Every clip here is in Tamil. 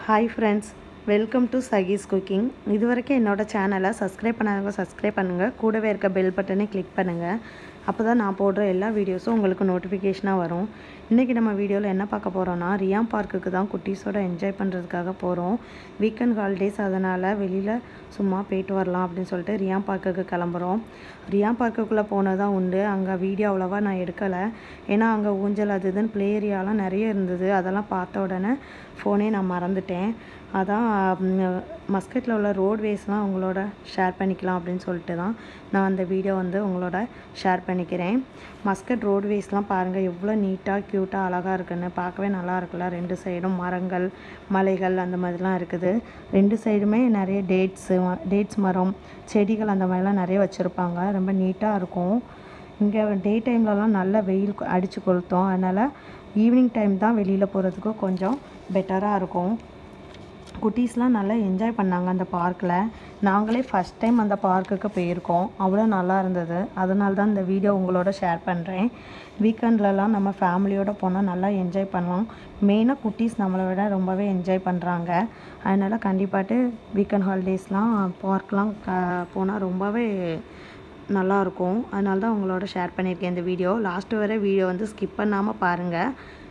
hi friends welcome to Saki's cooking இது வரைக்கும் என்னோட சேனலை சப்ஸ்கிரைப் பண்ணாதவங்க சப்ஸ்கிரைப் பண்ணுங்கள் கூடவே இருக்க பெல் பட்டனை கிளிக் பண்ணுங்கள் அப்போ தான் நான் போடுற எல்லா வீடியோஸும் உங்களுக்கு நோட்டிஃபிகேஷனாக வரும் இன்றைக்கி நம்ம வீடியோவில் என்ன பார்க்க போகிறோன்னா ரியாம் பார்க்குக்கு தான் குட்டீஸோட என்ஜாய் பண்ணுறதுக்காக போகிறோம் வீக்கெண்ட் ஹாலிடேஸ் அதனால் வெளியில் சும்மா போயிட்டு வரலாம் அப்படின்னு சொல்லிட்டு ரியாம் பார்க்குக்கு கிளம்புறோம் ரியாம் பார்க்குக்குள்ளே போனதான் உண்டு அங்கே வீடியோ அவ்வளோவா நான் எடுக்கலை ஏன்னா அங்கே ஊஞ்சல் அது இதுன்னு ப்ளே ஏரியாலாம் நிறைய இருந்தது அதெல்லாம் பார்த்த உடனே ஃபோனே நான் மறந்துட்டேன் அதான் மஸ்கட்டில் உள்ள ரோட்வேஸ்லாம் உங்களோட ஷேர் பண்ணிக்கலாம் அப்படின்னு சொல்லிட்டு தான் நான் அந்த வீடியோ வந்து உங்களோட ஷேர் பண்ணிக்கிறேன் மஸ்கட் ரோட்வேஸ்லாம் பாருங்கள் எவ்வளோ நீட்டாக க்யூட்டாக அழகாக இருக்குன்னு பார்க்கவே நல்லா இருக்குல்ல ரெண்டு சைடும் மரங்கள் மலைகள் அந்த மாதிரிலாம் இருக்குது ரெண்டு சைடுமே நிறைய டேட்ஸு டேட்ஸ் மரம் செடிகள் அந்த மாதிரிலாம் நிறைய வச்சுருப்பாங்க ரொம்ப நீட்டாக இருக்கும் இங்கே டே டைம்லலாம் நல்ல வெயில் அடித்து கொளுத்தோம் அதனால் ஈவினிங் டைம் தான் வெளியில் போகிறதுக்கு கொஞ்சம் பெட்டராக இருக்கும் குட்டீஸ்லாம் நல்லா என்ஜாய் பண்ணாங்க அந்த பார்க்கில் நாங்களே ஃபஸ்ட் டைம் அந்த பார்க்குக்கு போயிருக்கோம் அவ்வளோ நல்லா இருந்தது அதனால தான் இந்த வீடியோ உங்களோட ஷேர் பண்ணுறேன் வீக்கெண்ட்லலாம் நம்ம ஃபேமிலியோடு போனால் நல்லா என்ஜாய் பண்ணலாம் மெயினாக குட்டீஸ் நம்மளை விட ரொம்பவே என்ஜாய் பண்ணுறாங்க அதனால் கண்டிப்பாட்டு வீக்கெண்ட் ஹாலிடேஸ்லாம் பார்க்லாம் க போனால் ரொம்பவே நல்லாயிருக்கும் அதனால தான் உங்களோட ஷேர் பண்ணியிருக்கேன் இந்த வீடியோ லாஸ்ட்டு வரை வீடியோ வந்து ஸ்கிப் பண்ணாமல் பாருங்கள்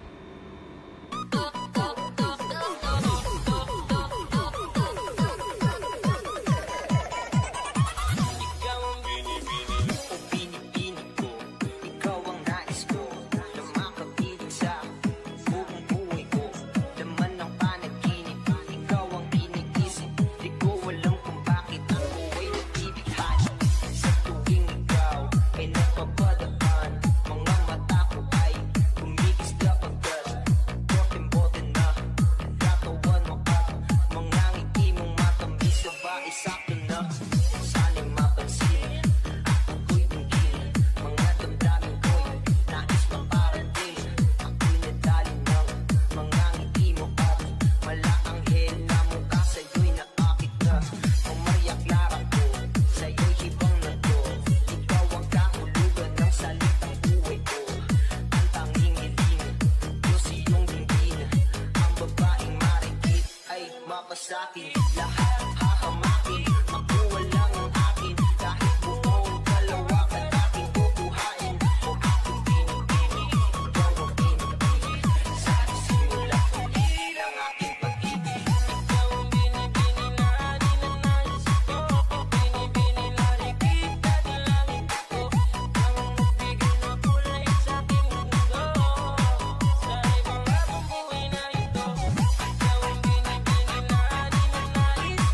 Ikaw ang binibini o pinipini ko Ikaw ang nais ko na makapiling sa buong buhay ko Laman ng panaginip, ikaw ang iniisip Di ko alam kung bakit ako ay nagbibighani Sa tuwing ikaw ay napapadaan Mga mata ko ay kumikislap agad Bote-bote na katawan mo at Mga ngiti mong matamis sabay sakto na Sana'y mapansin Ako'y tingin Mga damdamin ko'y nais maparating Ako'y nadali ng mga ngiti mo at Malaanghel na mukha sa'yo'y naakit na Umayak lara ko Sa'yo'y hibang na to Ikaw ang kahulugan ng salitang buhay ko Ang tanging hiling Diyos iyong dinggin Ang babaeng marikit ay mapasakin Lahat hahamakin Makuha lang ang akin Kahit buong kalawak at aking kukuhain O aking pinipili Ikaw ang pinipili Sa simula huli ng aking pag-ibig Ikaw ang binibini na dinanais ko Binibini na rikita ng langit ko Ikaw ang nagbigay na kulay sa aking mundo Sa ibang buhay na ito Ikaw ang binibini na dinanais ko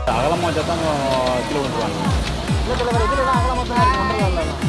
அகலமாக வச்சா தான் கீழே விழுந்துருவாங்க இல்லை தலைவர் இதுல அகலமாக தான் ஒன்றரை